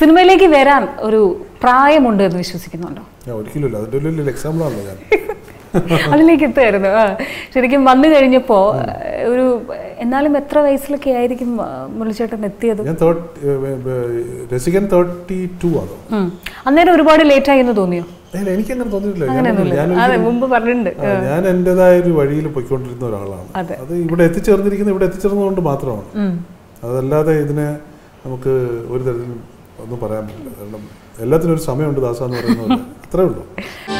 സിനിമയിലേക്ക് വരാൻ ഒരു പ്രായമുണ്ട് എന്ന് വിശ്വസിക്കുന്നുണ്ടോ ഞാൻ ഒരിക്കലുമില്ല അതിൻ്റെ ഒരു വലിയ എക്സാമ്പിളാണല്ലോ ഞാൻ അതിലേക്ക് എത്തുമായിരുന്നു ആ ശരിക്കും വന്നു കഴിഞ്ഞപ്പോ ഒരു എന്നാലും എത്ര വയസ്സിലൊക്കെ ആയിരിക്കും ആ, മുരളിച്ചേട്ടൻ എത്തിയത് ഞാൻ തേർട്ടി രസികൻ തേർട്ടി ടു ആണ് ഉം. അന്നേരം ഒരുപാട് ലേറ്റ് ആയി എന്ന് തോന്നിയോ ഇല്ല എനിക്കങ്ങനെ തോന്നിയിട്ടില്ല ഞാൻ അങ്ങനെയൊന്നുമില്ല ഞാൻ അതെ മുമ്പ് പറഞ്ഞിട്ടുണ്ട് ആ, ഞാൻ എൻ്റെതായ ഒരു വഴിയിൽ പൊയ്ക്കൊണ്ടിരുന്ന ഒരാളാണ് അതെ. അത് ഇവിടെ എത്തിച്ചേർന്നിരിക്കുന്നത് ഇവിടെ എത്തിച്ചേർന്നതുകൊണ്ട് മാത്രമാണ് ഉം. അതല്ലാതെ ഇതിനെ നമുക്ക് ഒരു തരത്തിലും ഒന്നും പറയാൻ പറ്റില്ല കാരണം എല്ലാത്തിനും ഒരു സമയമുണ്ട് ദാസ എന്ന് പറയുന്നത് പോലെ. അത്രേ ഉള്ളൂ